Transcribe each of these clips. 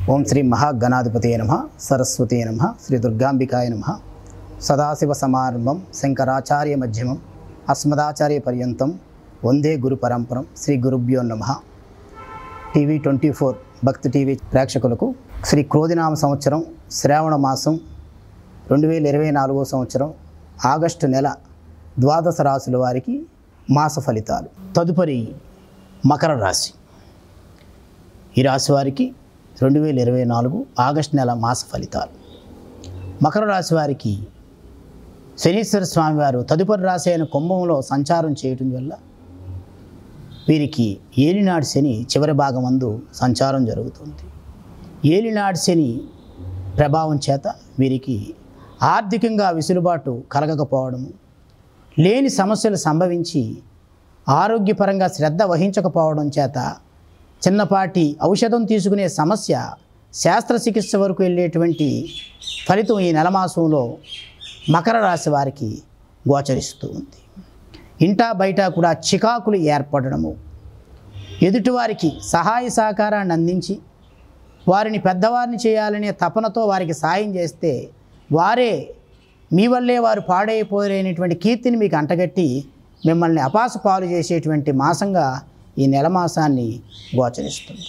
ఓం శ్రీ మహాగణాధిపతి నమ సరస్వతి నమ శ్రీ దుర్గాంబికాయ నమ సదాశివ సమారంభం శంకరాచార్య మధ్యమం అస్మదాచార్య పర్యంతం వందే గురు పరంపరం శ్రీ గురుభ్యో నమ TV twenty four Bhakti TV ప్రేక్షకులకు శ్రీ క్రోధినామ సంవత్సరం శ్రావణ మాసం రెండు వేల ఇరవై నాలుగో సంవత్సరం ఆగస్టు నెల ద్వాదశ రాశుల వారికి మాస ఫలితాలు తదుపరి మకర రాశి ఈ రాశి వారికి రెండు వేల ఇరవై నాలుగు ఆగస్టు నెల మాస ఫలితాలు మకర రాశి వారికి శనీశ్వర స్వామివారు తదుపరి రాశి అయిన కుంభంలో సంచారం చేయటం వల్ల వీరికి ఏలినాడు శని చివరి భాగమందు సంచారం జరుగుతుంది ఏలినాడు శని ప్రభావం చేత వీరికి ఆర్థికంగా విసులుబాటు కలగకపోవడము లేని సమస్యలు సంభవించి ఆరోగ్యపరంగా శ్రద్ధ వహించకపోవడం చేత చిన్నపాటి ఔషధం తీసుకునే సమస్య శాస్త్రచికిత్స వరకు వెళ్ళేటువంటి ఫలితం ఈ నెల మాసంలో మకర రాశి వారికి గోచరిస్తూ ఉంది ఇంటా బయట కూడా చికాకులు ఏర్పడడము ఎదుటివారికి సహాయ సహకారాన్ని అందించి వారిని పెద్దవారిని చేయాలనే తపనతో వారికి సాయం చేస్తే వారే మీ వల్లే వారు పాడైపోలేనటువంటి కీర్తిని మీకు అంటగట్టి మిమ్మల్ని అపాసు పాలు చేసేటువంటి మాసంగా ఈ నెల మాసాన్ని గోచరిస్తుంది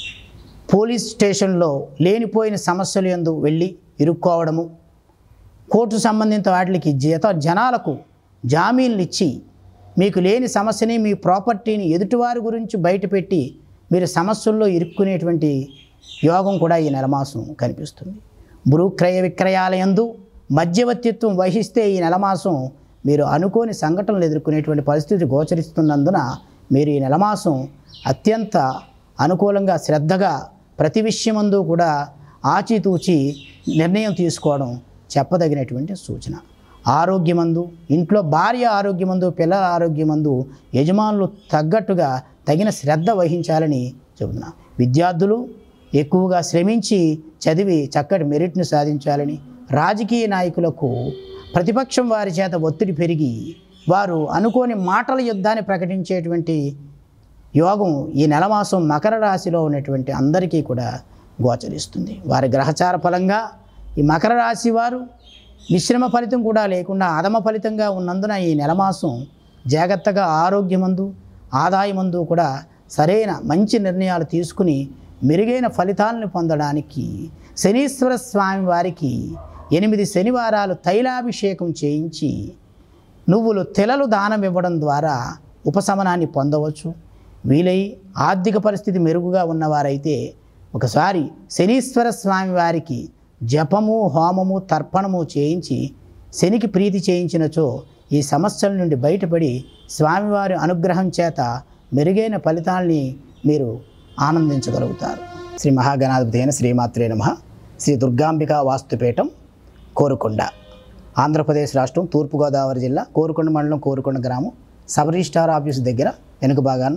పోలీస్ స్టేషన్లో లేనిపోయిన సమస్యలు ఎందు వెళ్ళి ఇరుక్కోవడము కోర్టు సంబంధిత వాటికి జత జనాలకు జామీన్లు ఇచ్చి మీకు లేని సమస్యని మీ ప్రాపర్టీని ఎదుటివారి గురించి బయటపెట్టి మీరు సమస్యల్లో ఇరుక్కునేటువంటి యోగం కూడా ఈ నెలమాసం కనిపిస్తుంది భూ క్రయ విక్రయాలయందు మధ్యవర్తిత్వం వహిస్తే ఈ నెలమాసం మీరు అనుకోని సంఘటనలు ఎదుర్కొనేటువంటి పరిస్థితి గోచరిస్తున్నందున మీరు ఈ నెలమాసం అత్యంత అనుకూలంగా శ్రద్ధగా ప్రతి విషయమందు కూడా ఆచితూచి నిర్ణయం తీసుకోవడం చెప్పదగినటువంటి సూచన ఆరోగ్యమందు ఇంట్లో భార్య ఆరోగ్యమందు పిల్లల ఆరోగ్యమందు యజమానులు తగ్గట్టుగా తగిన శ్రద్ధ వహించాలని చెబుతున్నా విద్యార్థులు ఎక్కువగా శ్రమించి చదివి చక్కటి మెరిట్ను సాధించాలని రాజకీయ నాయకులకు ప్రతిపక్షం వారి చేత ఒత్తిడి పెరిగి వారు అనుకోని మాటల యుద్ధాన్ని ప్రకటించేటువంటి యోగం ఈ నెల మాసం మకర రాశిలో ఉన్నటువంటి అందరికీ కూడా గోచరిస్తుంది వారి గ్రహచార ఫలంగా ఈ మకర రాశి వారు మిశ్రమ ఫలితం కూడా లేకుండా అధమ ఫలితంగా ఉన్నందున ఈ నెల మాసం జాగ్రత్తగా ఆరోగ్యమందు ఆదాయమందు కూడా సరైన మంచి నిర్ణయాలు తీసుకుని మెరుగైన ఫలితాలను పొందడానికి శనీశ్వర స్వామి వారికి ఎనిమిది శనివారాలు తైలాభిషేకం చేయించి నువ్వులు తెలలు దానం ఇవ్వడం ద్వారా ఉపశమనాన్ని పొందవచ్చు వీలై ఆర్థిక పరిస్థితి మెరుగుగా ఉన్నవారైతే ఒకసారి శనీశ్వర స్వామి వారికి జపము హోమము తర్పణము చేయించి శనికి ప్రీతి చేయించినచో ఈ సమస్యల నుండి బయటపడి స్వామివారి అనుగ్రహం చేత మెరుగైన ఫలితాల్ని మీరు ఆనందించగలుగుతారు శ్రీ మహాగణాధిపతి అయిన శ్రీమాత్రే నమ శ్రీ దుర్గాంబిక వాస్తుపీఠం కోరుకొండ ఆంధ్రప్రదేశ్ రాష్ట్రం తూర్పుగోదావరి జిల్లా కోరుకొండ మండలం కోరుకొండ గ్రామం సబ్ రిజిస్టార్ ఆఫీస్ దగ్గర వెనుక భాగాన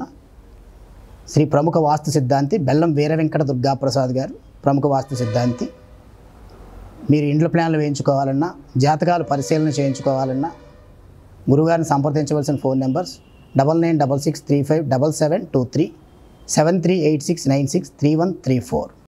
శ్రీ ప్రముఖ వాస్తు సిద్ధాంతి బెల్లం వీర వెంకట దుర్గాప్రసాద్ గారు ప్రముఖ వాస్తు సిద్ధాంతి మీరు ఇండ్ల ప్లాన్లు వేయించుకోవాలన్నా జాతకాలు పరిశీలన చేయించుకోవాలన్నా గురుగారిని సంప్రదించవలసిన phone numbers double nine double six three five double seven two three seven three eight six nine six three one three four